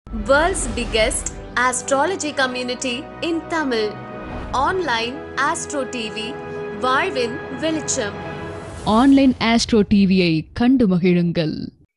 World's biggest astrology community in Tamil. Online Astro TV, வாழ்வின் வெளிச்சம் online astro டிவியை கண்டு மகிழுங்கள்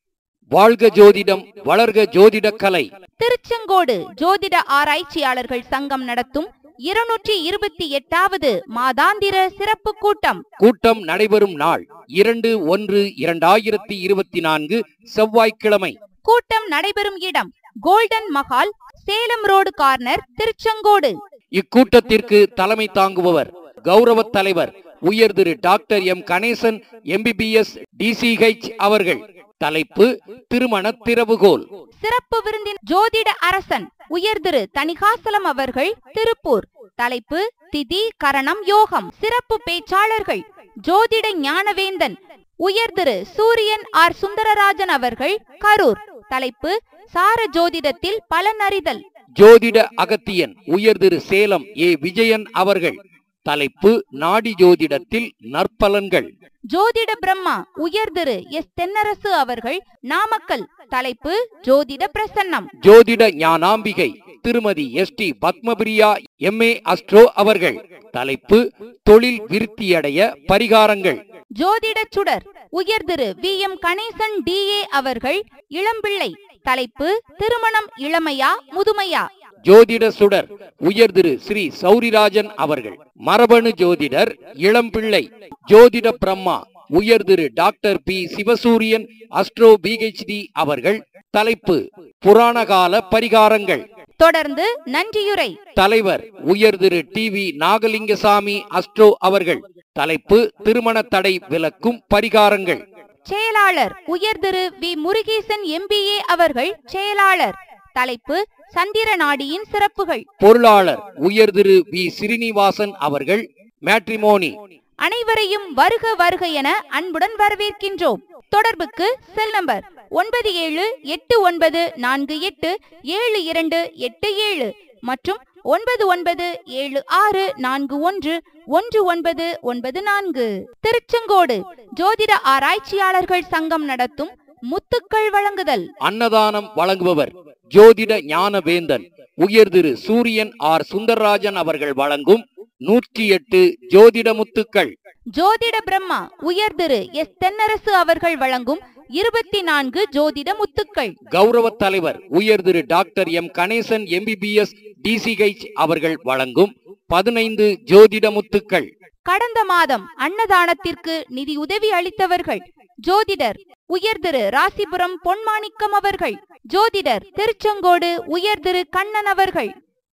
வாழ்க ஜோதிடம் வளர்க ஜோதிடக் கலை திருச்செங்கோடு ஜோதிட ஆராய்ச்சியாளர்கள் சங்கம் நடத்தும் இருநூற்றி இருபத்தி எட்டாவது மாதாந்திர சிறப்பு கூட்டம் கூட்டம் நடைபெறும் நாள் இரண்டு ஒன்று இரண்டாயிரத்தி இருபத்தி நான்கு செவ்வாய்க்கிழமை கூட்டம் நடைபெறும் இடம் golden Mahal Salem road corner Tiruchengode இக்கூட்டத்திற்கு தலைமை தாங்குபவர் கௌரவ தலைவர் உயர் Thiru doctor M Ganesan MBBS DCH அவர்கள் தலைப்பு திருமண திறவுகோல் சிறப்பு விருந்தின் ஜோதிட அரசன் உயர் திரு தணிகாசலம் அவர்கள் திருப்பூர் தலைப்பு திதி கரணம் யோகம் சிறப்பு பேச்சாளர்கள் ஜோதிட ஞானவேந்தன் உயர் திரு சூரியன் ஆர் சுந்தரராஜன் அவர்கள் கரூர் தலைப்பு சார ஜோதிடத்தில் பலனறிதல் ஜோதிட அகத்தியன் உயர் திரு சேலம் ஏ விஜயன் அவர்கள் தலைப்பு நாடி ஜோதிடத்தில் நற்பலன்கள் ஜோதிட பிரம்மா உயர் திரு எஸ் தென்னரசு அவர்கள் நாமக்கல் தலைப்பு ஜோதிட பிரசன்னம் ஜோதிட ஞானாம்பிகை Thirumathi S D Padmapriya MA astro அவர்கள் தலைப்பு தொழில் விருத்தியடைய பரிகாரங்கள் ஜோதிட சுடர் உயர் Thiru V M Ganesan DA அவர்கள் இளம்பிள்ளை தலைப்பு திருமணம் இளமையா முதுமையா ஜோதிட சுடர் உயர் திரு ஸ்ரீ சௌரிராஜன் அவர்கள் மரபணு ஜோதிடர் இளம்பிள்ளை ஜோதிட பிரம்மா உயர் Thiru doctor P Sivasuriyan astro PhD அவர்கள் தலைப்பு புராணகால பரிகாரங்கள் தொடர்ந்து நன்றியுரை தலைவர் உயர் Thiru T V Nagalingasamy astro அவர்கள் தலைப்பு திருமண தடை விலக்கும் பரிகாரங்கள் செயலாளர் உயர் திரு வி முருகேசன் எம்பிஏ அவர்கள் செயலாளர் தலைப்பு சந்திர நாடியின் சிறப்புகள் பொருளாளர் உயர் திரு வி ஸ்ரீனிவாசன் அவர்கள் மேட்ரிமோனி அனைவரையும் வருக வருக என அன்புடன் வரவேற்கின்றோம் தொடர்புக்கு செல் நம்பர் ஒன்பது ஏழு எட்டு ஒன்பது நான்கு எட்டு ஏழு இரண்டு எட்டு ஏழு மற்றும் ஒன்பது ஒன்பது ஏழு ஆறு நான்கு ஒன்று ஒன்று ஒன்பது ஒன்பது நான்கு திருச்செங்கோடு ஜோதிட ஆராய்ச்சியாளர்கள் சங்கம் நடத்தும் முத்துக்கள் வழங்குதல் அன்னதானம் வழங்குபவர் ஜோதிட ஞானவேந்தன் உயர் திரு சூரியன் ஆர் சுந்தரராஜன் அவர்கள் வழங்கும் நூற்றி எட்டு ஜோதிட முத்துக்கள் ஜோதிட பிரம்மா உயர் திரு எஸ் தென்னரசு அவர்கள் வழங்கும் இருபத்தி நான்கு ஜோதிட முத்துக்கள் கௌரவ தலைவர் உயர் Thiru doctor M Ganesan MBBS DCH அவர்கள் வழங்கும் பதினைந்து ஜோதிட முத்துக்கள் கடந்த மாதம் அன்னதானத்திற்கு நிதி உதவி அளித்தவர்கள் ஜோதிடர் உயர் திரு ராசிபுரம் பொன்மாணிக்கம் அவர்கள் ஜோதிடர் திருச்செங்கோடு உயர் திரு கண்ணன் அவர்கள்